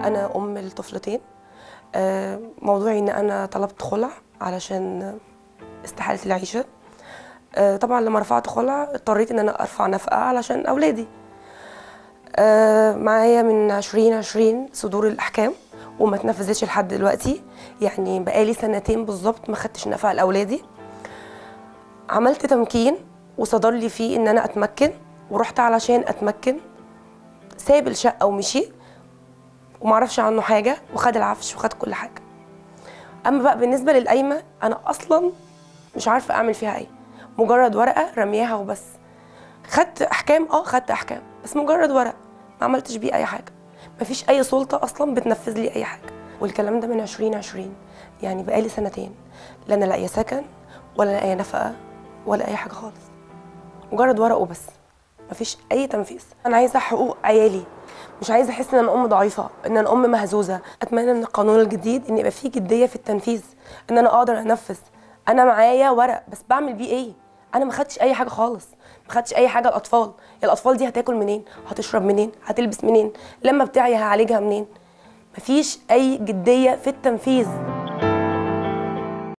انا ام لطفلتين آه، موضوعي ان انا طلبت خلع علشان استحاله العيشه آه، طبعا لما رفعت خلع اضطريت ان انا ارفع نفقه علشان اولادي آه، معايا من 2020 صدور الاحكام وما اتنفذتش لحد دلوقتي يعني بقالي سنتين بالظبط ما خدتش نفقه لاولادي عملت تمكين وصدر لي فيه ان انا اتمكن ورحت علشان اتمكن ساب الشقه ومشي ومعرفش عنه حاجه وخد العفش وخد كل حاجه اما بقى بالنسبه للقايمه انا اصلا مش عارفه اعمل فيها ايه مجرد ورقه رمياها وبس خدت احكام اه خدت احكام بس مجرد ورق ما عملتش بيه اي حاجه مفيش اي سلطه اصلا بتنفذ لي اي حاجه والكلام ده من 2020 يعني بقالي سنتين لا انا لاقيه سكن ولا لاقيه نفقه ولا اي حاجه خالص مجرد ورق وبس مفيش اي تنفيذ انا عايزه حقوق عيالي مش عايزه احس ان انا ام ضعيفه ان انا ام مهزوزه اتمنى من القانون الجديد ان يبقى فيه جديه في التنفيذ ان انا اقدر انفذ انا معايا ورق بس بعمل بيه ايه انا ما خدتش اي حاجه خالص ما خدتش اي حاجه الاطفال الاطفال دي هتاكل منين هتشرب منين هتلبس منين لما بتعيا هعالجها منين مفيش اي جديه في التنفيذ